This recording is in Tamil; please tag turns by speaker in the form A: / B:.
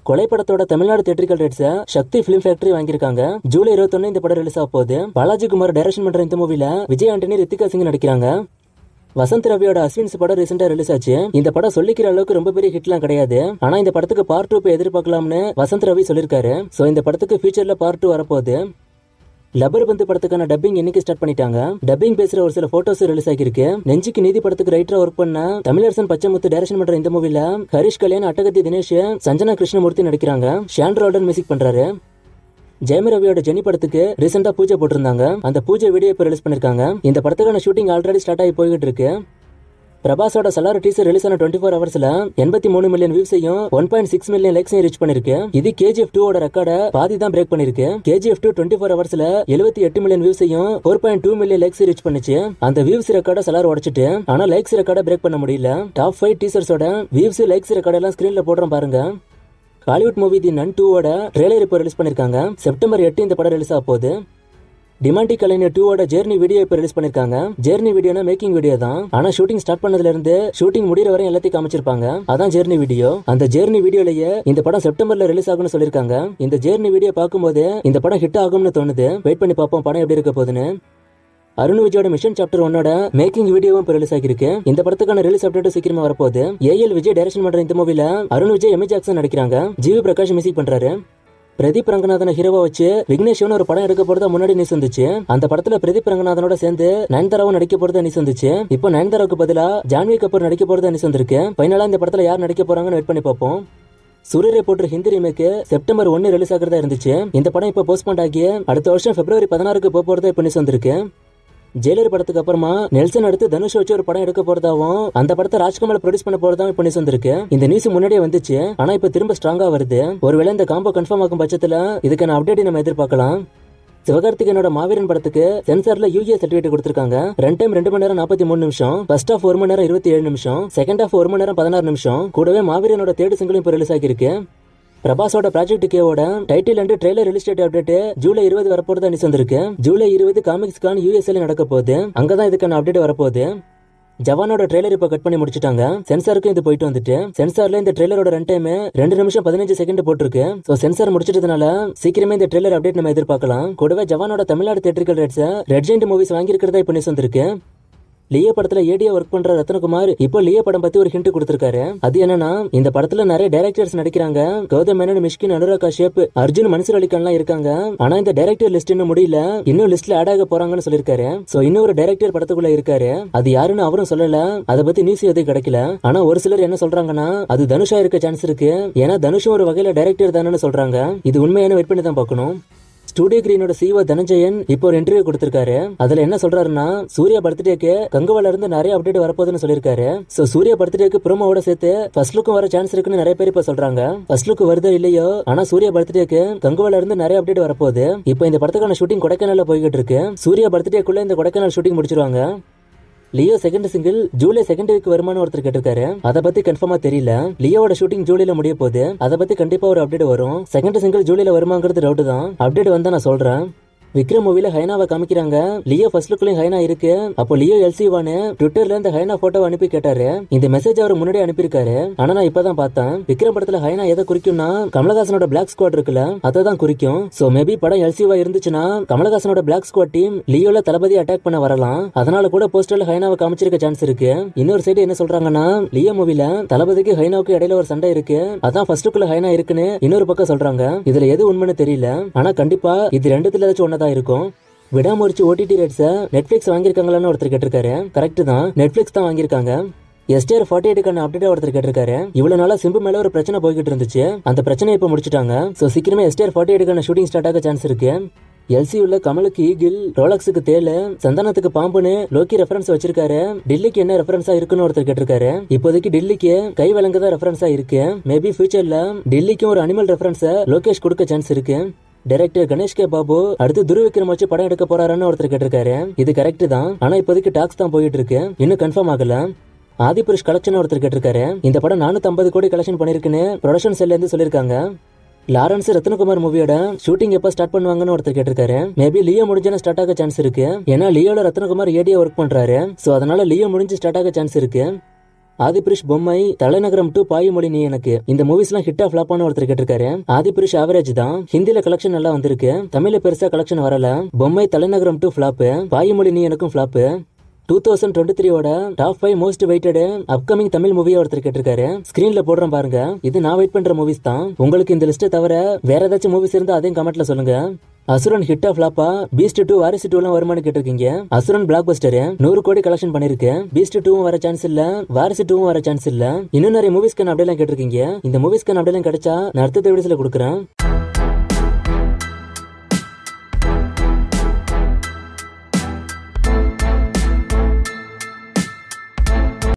A: கொலை படத்தோட Tamil Nadu theatrical rights Sakthi film factory வாங்கியிருக்காங்க ஜூலை இருபத்தொன்னு இந்த படம் ரிலீஸ் ஆக போகுது பாலாஜி குமார் டைரக்ஷன் பண்ற இந்த மூவில விஜய் ஆண்டனி ரித்திகா சிங் நடிக்கிறாங்க வசந்த் ரவியோட அஸ்வின்ஸ் படம் ரீசெண்டா ரிலீஸ் ஆச்சு இந்த படம் சொல்லிக்கிற அளவுக்கு ரொம்ப பெரிய ஹிட்லாம் கிடையாது ஆனா இந்த படத்துக்கு பார்ட் டூ எதிர்பார்க்கலாம்னு வசந்த் ரவி சொல்லிருக்காரு சோ இந்த படத்துக்கு ஃபியூச்சர்ல பார்ட் டூ வரப்போகுது லப்பர் பந்து படத்துக்கான டப்பிங் இன்னைக்கு ஸ்டார்ட் பண்ணிட்டாங்க டப்பிங் பேசுற ஒரு சில போட்டோஸ் ரிலீஸ் ஆகிருக்கு நெஞ்சுக்கு நீதி படத்துக்கு ரைட்டரா ஒர்க் பண்ண தமிழரசன் பச்சைமுத்து டைரக்ஷன் பண்ற இந்த மூவில ஹரிஷ் கல்யாண் அட்டகத்தி தினேஷ் சஞ்சனா கிருஷ்ணமூர்த்தி நடிக்கிறாங்க ஷான் ரோல்டன் மியூசிக் பண்றாரு ஜெயமி ரவியோட ஜெனி படத்துக்கு ரீசெண்டா பூஜை போட்டிருந்தாங்க அந்த பூஜை வீடியோ இப்போ ரிலீஸ் பண்ணிருக்காங்க இந்த படத்துக்கான ஷூட்டிங் ஆல்ரெடி ஸ்டார்ட் ஆகி போய்கிட்டு இருக்கு பிரபாஸோட சலார் டீசர் ரிலீஸ் ஆன டுவெண்ட்டி ஃபோர் ஹவர்ஸ்ல எண்பத்தி மூணு மில்லியன் வியூஸையும் ஒன் பாயிண்ட் சிக்ஸ் மில்லியன் லைக்ஸையும் ரீச் பண்ணிருக்கு இது கேஜிஎஃப் டூ ஓட ரெக்கார்டை பாதி தான் பிரேக் பண்ணிருக்கு கேஜிஎஃப் டூ டுவெண்ட்டி ஃபோர் ஹவர்ஸ்ல எழுபத்தி எட்டு மில்லியன் வியூஸையும் four point two million likes reach பண்ணுச்சு அந்த வியூஸ் ரெக்கார்டை சலார் உடைச்சிட்டு ஆனா லைக்ஸ் ரெக்கார்டை பிரேக் பண்ண முடியல டாப் ஃபைவ் டீசர்ஸோட வியூஸ் லைக்ஸ் ரெக்கார்ட் எல்லாம் ஸ்கிரீன்ல போடுறோம் பாருங்க ஹாலிவுட் மூவி தி நன் டூவோட ட்ரெய்லர் இப்போ ரிலீஸ் பண்ணிருக்காங்க செப்டம்பர் எட்டு இந்த படம் ரிலீஸ் ஆக போகுது டிமாண்டி கலைஞர் டூவோட ஜேர்னி வீடியோ இப்போ ரிலீஸ் பண்ணிருக்காங்க ஜேர்னி வீடியோனா மேக்கிங் வீடியோ தான் ஆனா ஷூட்டிங் ஸ்டார்ட் பண்ணதுல இருந்து ஷூட்டிங் முடிகிற வரை எல்லாத்தையும் காமிச்சிருப்பாங்க அதான் ஜேர்னி வீடியோ அந்த ஜேர்னி வீடியோலயே இந்த படம் செப்டம்பர்ல ரிலீஸ் ஆகும்னு சொல்லிருக்காங்க இந்த ஜேர்னி வீடியோ பார்க்கும்போது இந்த படம் ஹிட் ஆகும்னு தோணுது வெயிட் பண்ணி பார்ப்போம் படம் எப்படி இருக்க போகுதுன்னு அருண் விஜயோட மிஷன் சாப்டர் ஒன்னோட மேக்கிங் வீடியோவும் இப்போ ரிலீஸ் ஆகிருக்கு இந்த படத்துக்கான ரிலீஸ் அப்டேட் சீக்கிரமா வரப்போகுது ஏஎல் விஜய் டைரக்ஷன் பண்ற இந்த மூவில அருண் விஜய் எம் ஜாக்சன் நடிக்கிறாங்க ஜிவி பிரகாஷ் மியூசிக் பண்றாரு பிரதீப் ரங்கநாதன் ஹீரோவா வச்சு விக்னேஷ்னு ஒரு படம் எடுக்க போறதா முன்னாடி நியூஸ் வந்துச்சு அந்த படத்துல பிரதீப் ரங்கநாதனோட சேர்ந்து நயன்தாராவும் நடிக்க போறதா நியூஸ் வந்துச்சு இப்போ நயன்தாராவுக்கு பதிலா ஜான்வி கபூர் நடிக்க போறதா நியூஸ் வந்திருக்கு ஃபைனலா இந்த படத்துல யார் நடிக்க போறாங்கன்னு வெயிட் பண்ணி பார்ப்போம் சூரிய போட்டு ஹிந்தி ரீமேக்கு செப்டம்பர் ஒன்னு ரிலீஸ் ஆகிறதா இருந்துச்சு இந்த படம் இப்போ போஸ்ட்போன் ஆகி அடுத்த வருஷம் பிப்ரவரி பதினாறுக்கு போக போறதா இப்போ நியூஸ் வந்திருக்கு ஜெயிலர் படத்துக்கு அப்புறமா நெல்சன் அடுத்து தனுஷ் வச்சு ஒரு படம் எடுக்க போறதாவும் அந்த படத்தை ராஜ்குமார் ப்ரொடியூஸ் பண்ண போறதாவும் இப்ப நியூஸ் வந்திருக்கு இந்த நியூஸ் முன்னாடியே வந்துச்சு ஆனா இப்ப திரும்ப ஸ்ட்ராங்கா வருது ஒருவேளை இந்த காம்போ கன்ஃபார்ம் ஆகும் பட்சத்துல இதுக்கான அப்டேட் நம்ம எதிர்பார்க்கலாம் சிவகார்த்திகனோட மாவீரன் படத்துக்கு சென்சார்ல யூஏ சர்டிபிகேட் கொடுத்திருக்காங்க ரெண்டு டைம் ரெண்டு மணி நேரம் நாற்பத்தி மூணு நிமிஷம் ஃபர்ஸ்ட் ஆஃப் ஒரு மணி நேரம் இருபத்தி ஏழு நிமிஷம் செகண்ட் ஆஃப் ஒரு மணி நேரம் பதினாறு நிமிஷம் கூடவே மாவீரனோட தேர்ட் சிங்கிளும் இப்போ ரிலீஸ் ஆகிருக்கு பிரபாஸோட ப்ராஜெக்ட் கேவோட title and trailer release date update July இருபது வரப்போறதா நியூஸ் வந்திருக்கு ஜூலை இருபது காமிக்ஸ் கான் யூஎஸ்எல் நடக்க போகுது அங்கதான் இதுக்கான அப்டேட் வரப்போகுது ஜவானோட ட்ரெய்லர் இப்போ கட் பண்ணி முடிச்சிட்டாங்க சென்சாருக்கும் இது போயிட்டு வந்துட்டு சென்சார்ல இந்த ட்ரெய்லரோட ரன் டைம் ரெண்டு நிமிஷம் பதினஞ்சு செகண்ட் போட்டிருக்கு ஸோ சென்சார் முடிச்சிட்டதுனால சீக்கிரமே இந்த ட்ரெய்லர் அப்டேட் நம்ம எதிர்பார்க்கலாம் கூடவே ஜவானோட Tamil Nadu theatrical rights Red Giant Movies வாங்கியிருக்கிறதா இப்போ நியூஸ் வந்திருக்கு லியோ படத்துல ஏடியா ஒர்க் பண்ற ரத்னகுமார் இப்போ லியோ படம் பத்தி ஒரு ஹிண்ட் கொடுத்திருக்காரு அது என்னன்னா இந்த படத்துல நிறைய டைரக்டர்ஸ் நடிக்கிறாங்க கௌதம் மேனன் மிஷ்கின் அனுராக் கஷ்யப் அர்ஜுன் மன்சூர் அலிகான்லாம் இருக்காங்க ஆனா இந்த டைரக்டர் லிஸ்ட் இன்னும் முடியல இன்னும் லிஸ்ட்ல ஆட் ஆக போறாங்கன்னு சொல்லிருக்காரு சோ இன்னொரு டைரக்டர் படத்துக்குள்ள இருக்காரு அது யாருன்னு அவரும் சொல்லல அதை பத்தி நியூஸ் எதுவும் கிடைக்கல ஆனா ஒரு சிலர் என்ன சொல்றாங்கன்னா அது தனுஷா இருக்க சான்ஸ் இருக்கு ஏன்னா தனுஷும் ஒரு வகையில டைரக்டர் தானே சொல்றாங்க இது உண்மையான வெயிட் பண்ணி தான் பார்க்கணும் ஸ்டூடியோ கிரீனோட சிஓ தனஞ்சயன் இப்போ ஒரு இன்டர்வியூ கொடுத்திருக்காரு அதுல என்ன சொல்றாருன்னா சூர்யா பர்த்டேக்கு கங்குவால இருந்து நிறைய அப்டேட் வரப்போகுதுன்னு சொல்லியிருக்காரு சோ சூர்யா பர்த்டேக்கு ப்ரோமோவோட சேர்த்து ஃபர்ஸ்ட் லுக்கும் வர சான்ஸ் இருக்குன்னு நிறைய பேர் இப்ப சொல்றாங்க ஃபர்ஸ்ட் லுக் வருதோ இல்லையோ ஆனா சூர்யா பர்த்டேக்கு கங்குவால இருந்து நிறைய அப்டேட் வரப்போகுது இப்போ இந்த படத்துக்கான ஷூட்டிங் கொடைக்கானல்ல போய்கிட்டு இருக்கு சூர்யா பர்த்டேக்குள்ள இந்த கொடைக்கானல் ஷூட்டிங் முடிச்சிருவாங்க Leo second single July second week வருமானு ஒருத்தர் கேட்டிருக்காரு அதை பத்தி கன்ஃபார்மா தெரியல லியோவோட ஷூட்டிங் ஜூலைல முடிய போகுது அதை பத்தி கண்டிப்பா ஒரு அப்டேட் வரும் செகண்ட் சிங்கிள் ஜூலைல வருமாங்கிறது டவுட் தான் அப்டேட் வந்தா நான் சொல்றேன் விக்ரம் மூவில ஹைனாவை காமிக்கிறாங்க லியோ ஃபர்ஸ்ட் லுக்லயும் ஹைனா இருக்கு அப்போ லியோ எல்சிவானு ட்விட்டர்ல இந்த ஹைனா போட்டோ அனுப்பி கேட்டாரு இந்த மெசேஜ் அவர் முன்னாடி அனுப்பியிருக்காரு ஆனா நான் இப்பதான் பார்த்தேன் விக்ரம் படத்துல ஹைனா எதை குறிக்கும்னா கமலஹாசனோட பிளாக் ஸ்குவாட் இருக்குல்ல அதை தான் குறிக்கும் சோ மேபி படம் எல்சிவா இருந்துச்சுன்னா கமலஹாசனோட பிளாக் ஸ்குவாட் டீம் லியோல தளபதி அட்டாக் பண்ண வரலாம் அதனால கூட போஸ்டர்ல ஹைனாவை காமிச்சிருக்க சான்ஸ் இருக்கு இன்னொரு சைடு என்ன சொல்றாங்கன்னா லியோ மூவில தளபதிக்கு ஹைனாவுக்கு இடையில ஒரு சண்டை இருக்கு அதான் ஃபர்ஸ்ட் லுக்ல ஹைனா இருக்குன்னு இன்னொரு பக்கம் சொல்றாங்க இதுல எது உண்மைன்னு தெரியல ஆனா கண்டிப்பா இது ரெண்டுத்துல ஏதாச்சும் ஒன்னதான் இருக்கும் விடாமுயற்சி ஓடிடி ரேட்ஸை நெட்ஃபிளிக்ஸ் வாங்கியிருக்காங்களான்னு ஒருத்தர் கேட்டிருக்காரு கரெக்ட் தான் நெட்ஃபிளிக்ஸ் தான் வாங்கியிருக்காங்க எஸ்டிஆர் ஃபார்ட்டி எயிட்டுக்கான அப்டேட் ஒருத்தர் கேட்டிருக்காரு இவ்வளவு நாளா சிம்பு மேல ஒரு பிரச்சனை போய்கிட்டு இருந்துச்சு அந்த பிரச்சனை இப்போ முடிச்சிட்டாங்க சோ சீக்கிரமே எஸ்டிஆர் ஃபார்ட்டி எயிட்டுக்கான ஷூட்டிங் ஸ்டார்ட் ஆக சான்ஸ் இருக்கு எல்சி உள்ள கமலுக்கு ஈகிள் ரோலக்ஸுக்கு தேலு சந்தானத்துக்கு பாம்புன்னு லோக்கி ரெஃபரன்ஸ் வச்சிருக்காரு டெல்லிக்கு என்ன ரெஃபரன்ஸா இருக்குன்னு ஒருத்தர் கேட்டிருக்காரு இப்போதைக்கு டெல்லிக்கு கை விலங்கு தான் ரெஃபரன்ஸா இருக்கு மேபி ஃபியூச்சர்ல டெல்லிக்கும் ஒரு அனிமல் ரெஃபரன்ஸை லோகேஷ் கொடுக்க சான்ஸ் இருக்கு டைரக்டர் கணேஷ் கே பாபு அடுத்து துருவிக்ரம் வச்சு படம் எடுக்க போறாருன்னு ஒருத்தர் கேட்டிருக்காரு இது கரெக்ட் தான் ஆனா இப்போதைக்கு டாக்ஸ் தான் போயிட்டு இருக்கு இன்னும் கன்ஃபார்ம் ஆகல ஆதிபுருஷ் கலெக்ஷன் ஒருத்தர் கேட்டிருக்காரு இந்த படம் நானூத்தி ஐம்பது கோடி கலெக்ஷன் பண்ணிருக்குன்னு ப்ரொடக்ஷன் செல்ல இருந்து சொல்லிருக்காங்க லாரன்ஸ் ரத்னகுமார் மூவியோட ஷூட்டிங் எப்போ ஸ்டார்ட் பண்ணுவாங்கன்னு ஒருத்தர் கேட்டிருக்காரு மேபி லியோ முடிஞ்சான ஸ்டார்ட் ஆக சான்ஸ் இருக்கு ஏன்னா லியோல ரத்னகுமார் ஏடியா ஒர்க் பண்றாரு சோ அதனால லியோ முடிஞ்சு ஸ்டார்ட் ஆக சான்ஸ் இருக்கு ஆதிபுருஷ் பொம்மை தலைநகரம் டு பாயுமொழி நீ எனக்கு இந்த மூவிஸ் எல்லாம் ஹிட்டா ஃபிளாப்பான ஒருத்தர் கேட்டிருக்காரு ஆதிபுருஷ் ஆவரேஜ் தான் ஹிந்தில கலெக்ஷன் நல்லா வந்திருக்கு தமிழ்ல பெருசா கலெக்ஷன் வரல பொம்மை தலைநகரம் டு ஃபிளாப் பாயுமொழி நீ எனக்கும் ஃபிளாப் டூ தௌசண்ட் டுவெண்ட்டி த்ரீயோட top five most waited upcoming Tamil மூவியை ஒருத்தர் கேட்டிருக்காரு ஸ்கிரீன்ல போடுறேன் பாருங்க இது நான் வெயிட் பண்ற மூவிஸ் தான் உங்களுக்கு இந்த லிஸ்ட்டை தவிர வேற ஏதாச்சும் மூவிஸ் இருந்தா அதையும் கமெண்ட்ல சொல்லுங்க அசுரன் ஹிட்டா ஃபிளாப்பா பீஸ்ட் டூ வாரிசு டூ எல்லாம் வருமானு கேட்டிருக்கீங்க அசுரன் பிளாக் பஸ்டர் நூறு கோடி கலெக்ஷன் பண்ணிருக்கு பீஸ்ட் டூவும் வர சான்ஸ் இல்ல வாரிசு டூவும் வர சான்ஸ் இல்ல இன்னும் நிறைய மூவிஸ்க்கான அப்படியெல்லாம் கேட்டிருக்கீங்க இந்த மூவிஸ்க்கான அப்படியெல்லாம் கிடைச்சா நான் அடுத்த வீடியோஸ்ல கொடுக்குறேன்